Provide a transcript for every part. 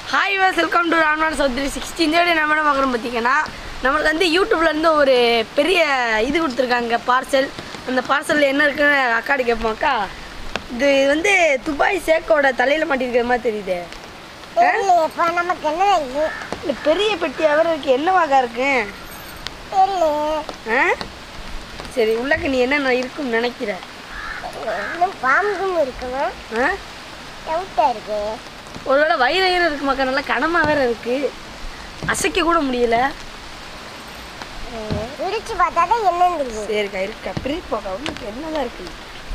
Hi was welcome to Ramnath Chaudhary sixty இந்த video நம்ம என்ன பார்க்குறோம் பார்த்தீங்கன்னா நம்மளுக்கு வந்து யூடியூப்ல இருந்து ஒரு பெரிய இது கொடுத்துருக்காங்க பார்சல் அந்த பார்சலில் என்ன இருக்குன்னு அக்காடி கேட்போம் அக்கா இது வந்து துபாய் சேக்கோட தலையில் மாட்டிருக்கிற மாதிரி தெரியுது தெரியலையேப்பா நமக்கு என்ன இது இந்த பெரிய பெட்டி அவர் இருக்கு என்னவாக இருக்கு தெரியலையே ஆ சரி உள்ளக்க நீ என்னென்ன இருக்குன்னு நினைக்கிற இன்னும் பாம்பும் இருக்கணும் ஆ டவுட்டா இருக்கு ஒருவேளை வயிறு வயிறு இருக்கு மக்கா நல்லா கனமா வேற இருக்கு அசைக்க கூட முடியல பிரிச்சு பார்த்தா தான் என்னன்னு தெரியும் சரிக்கா இருக்கா பிரிப்போக்கா உனக்கு என்னதான் இருக்கு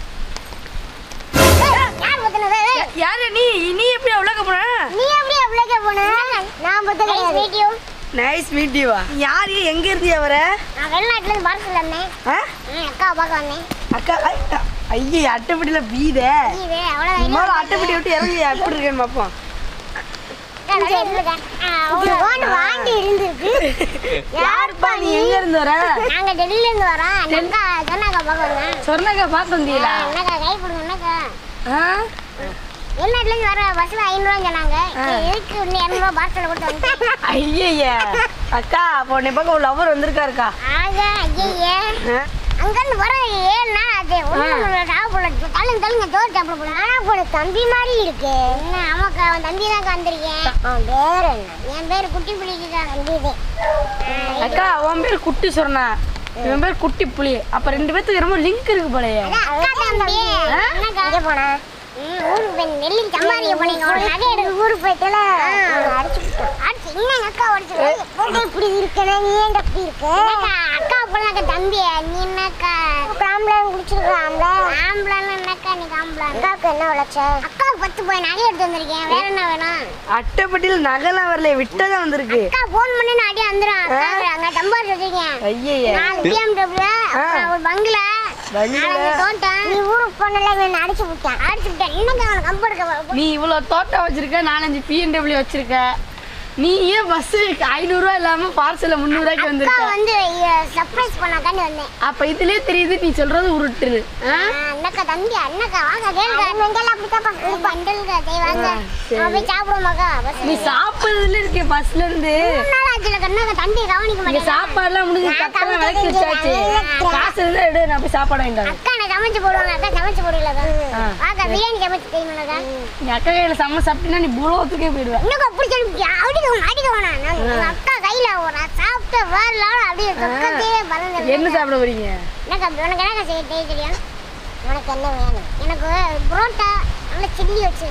யார் பத்தினது யா- யாரு நீ நீ எப்படி அவ்வளோக்க போன நீ எப்படி அவ்வளோக்கே போன நான் பத்த கிடையாது வீடியோ நைஸ் மீட்டிவா யாரு எங்க இருந்தியா வர நான் வெளிநாட்டுல இருந்து பார்சல் வந்தேன் ஆ? அக்கா பார்க்க வந்தேன் அக்கா ஐயே அட்டைப்படியில வீத இது அவ்வளோ முதல்ல அட்டைப்படி விட்டு இறங்கி எப்படி இருக்கேன்னு பார்ப்போம் வாண்டி இருந்திருக்கு யாருப்பா நீ எங்க இருந்து வர நாங்க டெல்லியில இருந்து வரோம் அக்கா சொன்னாக்கா பார்க்க வந்தேன் சொன்னக்கா பார்த்து வந்தீங்களா என்னக்கா கை கொடுங்க என்னக்கா ஆ? வெளிநாட்டுல இருந்து வர பஸ்ல ஐநூறுவா சொன்னாங்க எதுக்கு இன்னும் இரநூறுவா பார்சல் கொடுத்து வந்துட்டேன் ஐயய்ய அக்கா அப்போ உன்னை பக்கம் ஒரு லவர் வந்திருக்காருக்கா ஆக ஐயே ஆ? அங்கிருந்து வர ஏழு நாள் ஆச்சு ஒன்றும் சாப்பிடல தள்ளுங்க தள்ளுங்க தோறு சாப்பிட போல ஆனா போல தம்பி மாதிரி இருக்கு என்ன ஆமாக்கா அவன் தம்பி தான் வந்திருக்கேன் அவன் பேர் என்ன என் பேர் குட்டி புளிக்குக்கா தம்பி இது அக்கா உன் பேர் குட்டி சொன்னா இவன் பேர் குட்டி புலி அப்ப ரெண்டு பேத்துக்கு ரொம்ப லிங்க் இருக்கு போலயே அக்கா தம்பி என்னக்கா எங்க போன ஊருக்கு போய் நெல்லி சம்பாதிக்க போனீங்க ஒரு நகை எடுக்க ஊருக்கு போயிட்டுல அடிச்சு அடிச்சு இன்னும் அக்கா உடச்சு போட்டு இப்படி இருக்கணும் நீ ஏன் அப்படி இருக்கு அக்கா போனாக்க தம்பி நீ என்னக்கா ஆம்பளை குடிச்சிருக்க ஆம்பளை ஆம்பளைன்னு என்னக்கா நீ ஆம்பளை அக்காவுக்கு என்ன உழைச்ச அக்காவுக்கு பத்து போய் நகை எடுத்து வந்திருக்கேன் வேற என்ன வேணும் அட்டைப்பட்டியில் நகைலாம் வரல விட்டதான் வந்திருக்கு அக்கா ஃபோன் பண்ணி நான் அடி வந்துடும் அக்கா அங்க டம்பார் வச்சிருக்கேன் ஐயய்ய நாலு பிஎம்டபிள்யூ அப்புறம் ஒரு பங்களா பங்களா? நாலஞ்சு தோட்டம் நீ ஊருக்கு போனல இவன் அடிச்சு விட்டான் அடிச்சு விட்டான் என்னங்க அவனை கம்பெடுக்க நீ இவ்வளவு தோட்டம் வச்சிருக்க நாலஞ்சு பிஎன்டபிள்யூ வச்சிருக்க நீ ஏன் பஸ் ஐநூறுரூவா இல்லாம பார்சல்ல முந்நூறுவாய்க்கு அக்கா வந்திருக்க வந்து சர்ப்ரைஸ் பண்ணாக்காண்டி வந்தேன் அப்ப இதுலயே தெரியுது நீ சொல்றது உருட்டுரு ஆ? ஆ, அண்ணக்கா தம்பி அண்ணக்கா வாங்க கேளுங்க மெண்டல் அப்படித்தாப்பா பண்டல்ங்க டேய் வாங்க ஆ, சரி. நம்ம போய் சாப்பிடுவோமாக்கா பஸ் நீ சாப்பிடுறதுல இருக்கே பஸ்ல இருந்து மூணு நாள் ஆச்சுல கண்ணாக்க தம்பி கவனிக்க இங்க மாட்டேன் சாப்பாடுலாம் முடிஞ்சு நான் தட்டெல்லாம் கவுத்து விளக்கி வச்சாச்சு செஞ்சேன். காசு இருந்தா எடு நான் போய் சாப்பாடு வாங்கிட்டு வரேன். அக்கா நான் சமைச்சு போடுவாங்க அக்கா சமைச்சு போடுவீங்களா ஆ. வாக்கா பிரியாணி சமைச்சு தெரியுமாக்கா நீ அக்கா கையில சமைச்சு சாப்பிட்டீங்கன்னா நீ பூலோகத்துக்கே போயிடுவேன் இன்னும் அப்படி சொல்லி அடிக்க அடிக்க வேணாம் நான் எங்க அக்கா கையில ஒரு சாப்பிட்டு வரலாம் அப்படியே பக்கத்தே பலன் என்ன சாப்பிட போறீங்க என்னக்கா உனக்கு என்னக்கா செய்ய தெரிய தெரியும் உனக்கு என்ன வேணும் எனக்கு புரோட்டா நல்ல சில்லி வச்சு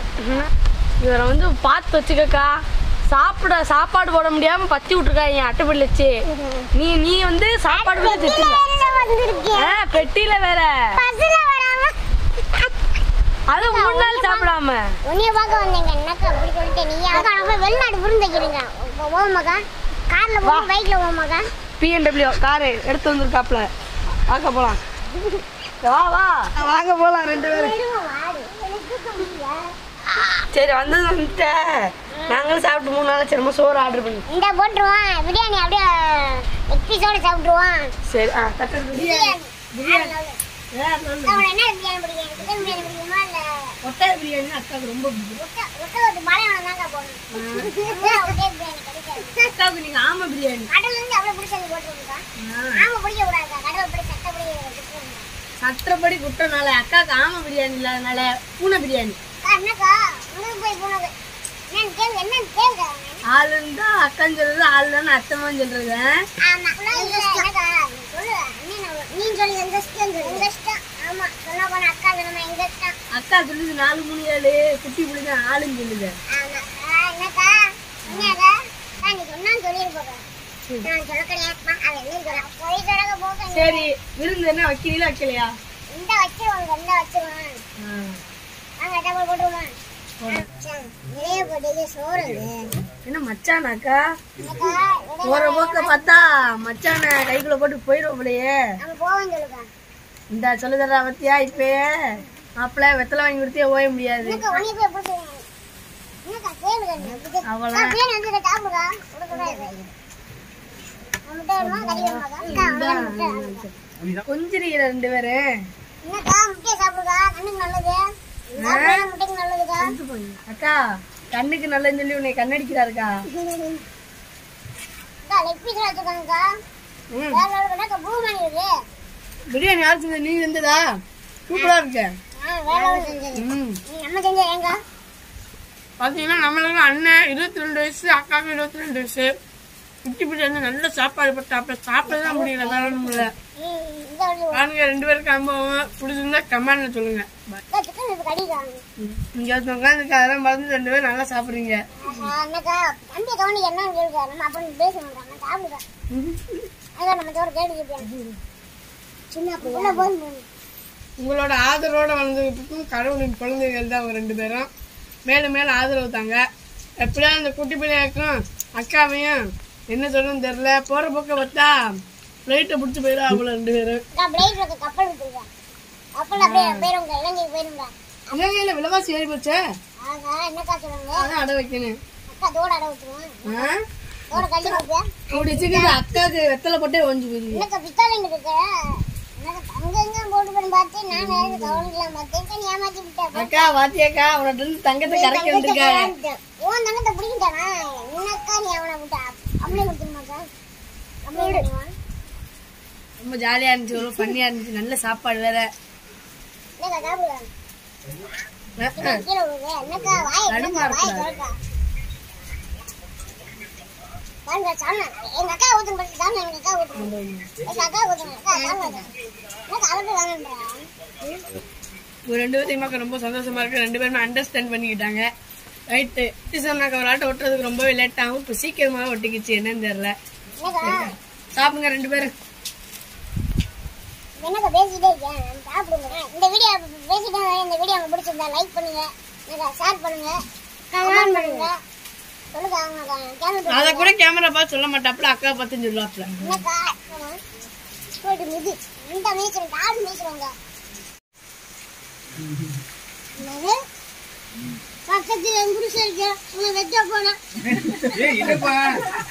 இவரை வந்து பார்த்து வச்சுக்கக்கா சாப்பிட சாப்பாடு போட முடியாம பத்தி விட்டுருக்காங்க அட்டைப்படி வச்சு நீ நீ வந்து சாப்பாடு போட்டு திட்டுல வந்திருக்கேன் ஆ, பெட்டியில வேற பஸ்ல வராம அது மூணு நாள் சாப்பிடாம உன்னைய பார்க்க வந்தேங்க என்னக்கா அப்படி சொல்லிட்டு நீ அக்கா நம்ம போய் வெளிநாடு விருந்துக்கிறீங்க ஓமாக்கா கார்ல போகும் பைக்ல போமாக்கா பிஎன்டபிள்யூ காரு எடுத்து வந்திருக்காப்ல பார்க்க போலாம் வா வா வாங்க போலாம் ரெண்டு பேரும் சரி வந்தது வந்துட்ட நாங்களும் சாப்பிட்டு மூணு நாள் சரிமா சோறு ஆர்டர் பண்ணி இந்த போட்டுருவான் பிரியாணி அப்படியே எக்பீஸோட சாப்பிட்டுருவான் சரி ஆ தட்டு பிரியாணி பிரியாணி ஆ, சொல்லு. அவனை என்ன பிரியாணி பிடிக்கும் சிக்கன் பிரியாணி பிடிக்குமா இல்ல ஒட்டை பிரியாணி அக்காவுக்கு ரொம்ப பிடிக்கும் முட்டை முட்டை ஒரு பாலைவனம் தாங்க போகணும் ஒட்டே பிரியாணி கிடைக்காது அக்காவுக்கு நீங்க ஆமை பிரியாணி கடல்ல இருந்து அவ்வளவு பிடிச்சது போட்டுருக்கா ஆமா பிடிக்க கூடாது கடல் படி சட்டப்படி பிடிக்கணும் சத்திரப்படி குற்றனால அக்காவுக்கு ஆமை பிரியாணி இல்லாதனால பூனை பிரியாணி என்னக்கா உங்களுக்கு போய் போனது என்னன்னு கேளுங்க என்னன்னு கேளுங்க ஆள் இருந்தா அக்கான்னு சொல்றது ஆள் தானே அத்தமான்னு சொல்றது ஆ? ஆமா என்னக்கா சொல்லு அண்ணன் நீ சொல்லி எங்க இஷ்டம் சொல்லு எங்க இஷ்டம் ஆமா சொன்னா போன அக்கா சொன்னா எங்க இஷ்டம் அக்கா சொல்லுது நாலு மூணு ஏழு குட்டி புள்ளி ஆளுன்னு சொல்லுது ஆமா ஆ, என்னக்கா என்னக்கா அக்கா, நீ சொன்னான்னு சொல்லியிருப்போம் நான் சொல்ல கிடையாதுப்பா அவன் என்ன சொல்றான் போய் சொல்ல போக சரி விருந்து என்ன வைக்கிறீங்களா வைக்கலையா இந்த வச்சிருவாங்க இந்த வச்சிருவான் வாங்க டபுள் போட்டுருவான் நிறைய போட்டு சோறு இது. என்ன மச்சானாக்கா என்னக்கா போற போக்க பார்த்தா மச்சான கைக்குள்ள போட்டு போயிடும் போலயே நம்ம போவோம் சொல்லுக்கா இந்த சொல்லுதரா பத்தியா இப்பயே மாப்பிள்ள வெத்தலை வாங்கி கொடுத்தே ஓய முடியாது என்னக்கா உன்னை போய் எப்படி செய்வாங்க? என்னக்கா கேளுங்க நீ. அப்படி அவளா? அக்கா, பிரியாணி வந்து சாப்பிடுக்கா கொடுக்கூடாது முட்டை வேணுமா கறி வேணுமாக்கா அக்கா அவனுக்கு முட்டை கொஞ்சிருக்கிற ரெண்டு பேரு என்னக்கா முட்டையை சாப்பிடுக்கா கண்ணுக்கு நல்லது சாப்பிட்டா முட்டைக்கு நல்லதுக்கா அக்கா கண்ணுக்கு நல்லதுன்னு சொல்லி உன்னை கண்ணடிக்கிறாருக்கா லெக் பீஸ் வச்சுக்கோங்கக்கா ம் வேற லெவலுக்கு என்னக்கா பூமணி இருக்கு பிரியாணி யார் செஞ்சது நீ செஞ்சதா சூப்பரா இருக்கு ஆ வேற லெவல் செஞ்சது ம் ம், நம்ம செஞ்சது ஏங்க பாத்தீங்கன்னா நம்மளுக்கு அண்ணன் இருபத்தி ரெண்டு வயசு அக்காவுக்கு இருபத்தி ரெண்டு வயசு குட்டி பிள்ளை வந்து நல்ல சாப்பாடு போட்டாப்புல சாப்பிடதான் முடியல வேற ஒண்ணும் இல்ல ம், இந்த ஒரு பாருங்க ரெண்டு பேருக்கு அனுபவம் பிடிச்சிருந்தா கமெண்ட்ல சொல்லுங்க சிக்கன் இது கடிக்கிறாங்க இங்க ஒருத்தவங்க உட்காந்துருக்கு அதெல்லாம் மறந்து ரெண்டு பேரும் நல்லா சாப்பிடுறீங்க அண்ணக்கா தம்பியை கவனிக்க என்னன்னு கேளுக்கா நம்ம அப்புறம் பேசணும் நம்ம சாப்பிடுக்கா அதான் நம்ம தோற கேட்டு சின்ன உள்ள போதும் உங்களோட ஆதரவோட வளர்ந்துகிட்டு கடவுளின் குழந்தைகள் தான் அவங்க ரெண்டு பேரும் மேலும் மேலும் ஆதரவு தாங்க எப்படியா அந்த குட்டி பிள்ளையாக்கும் அக்காவையும் என்ன சொல்லணும்னு தெரியல போற போக்க பார்த்தா ஃப்ளைட்டை பிடிச்சி போயிடும் அவங்கள ரெண்டு பேரும் அக்கா பிளேட்ல கப்பல் விட்டுருக்கா கப்பல் அப்படியே போயிருங்க இலங்கைக்கு போயிருங்க இலங்கையில விலைவாசி ஏறி போச்சே ஆகா என்னக்கா சொல்லுங்க அதான் அடை வைக்கணும் அக்கா தோட அடை விட்டுருவோம் ஆ? தோட கட்டி கொடுப்பேன் அப்படி வச்சுக்கிட்டு அக்காவுக்கு வெத்தலை போட்டே ஒஞ்சு போயிருங்க என்னக்கா பித்தாளிங்க இருக்கு எனக்கு தங்கங்க போட்டு பண்ணி பார்த்து நான் வேற கவனிக்கலாம் பார்த்தேன் நீ ஏமாத்தி விட்டேன் அக்கா வாத்தியாக்கா அவனோட இருந்து தங்கத்தை கரைக்க வந்திருக்காங்க உன் தங்கத்தை பிடிக்கிட்டானா என்னக்கா நீ அவனை விட்டா அப்படியே கொடுத்துருமாக்கா அப்படியே விடுவான் ரொம்ப ஜாலியா இருந்துச்சு ரொம்ப ஃபன்னியா இருந்துச்சு நல்ல சாப்பாடு வேற என்னக்கா சாப்பிடுவான் ஆ, ஆ. கீழே விழுது என்னக்கா வாய் என்னக்கா வாய் திறக்கா பாருங்க சாமி எங்க அக்கா ஊத்துன பத்தி சாமி எங்க அக்கா ஊத்துன எங்க அக்கா ஊத்துன அக்கா சாமி என்னக்கா அளவு வேணுன்றா இவங்க ரெண்டு பேர்த்தையும் ரொம்ப சந்தோஷமா இருக்கு ரெண்டு பேருமே அண்டர்ஸ்டாண்ட் பண்ணிக்கிட்டாங்க ரைட்டு சொன்னாக்க ஒரு ஆட்டை ஒட்டுறதுக்கு ரொம்பவே லேட் ஆகும் இப்போ சீக்கிரமாக ஒட்டிக்கிச்சு என்னன்னு தெரியல என்னக்கா சாப்பிடுங்க ரெண்டு பேரும் என்னக்கா பேசிட்டே இருக்கேன் சாப்பிடுங்க இந்த வீடியோ பேசிட்டே இந்த வீடியோ உங்களுக்கு பிடிச்சிருந்தா லைக் பண்ணுங்க என்னக்கா ஷேர் பண்ணுங்க கமெண்ட் பண்ணுங்க சொல்லுங்க அவங்க கேமரா அதை கூட கேமரா பார்த்து சொல்ல மாட்டாப்புல அக்கா பார்த்துன்னு சொல்லுவாப்புல என்னக்கா ஆமா. போயிட்டு மிதி இந்த மேய்ச்சிருங்க ஆடு மேய்ச்சிருவாங்க என்னது பக்கத்துல என் புருஷன் இருக்கு உன்னை வெட்ட போனேன் ஏய் இல்லப்பா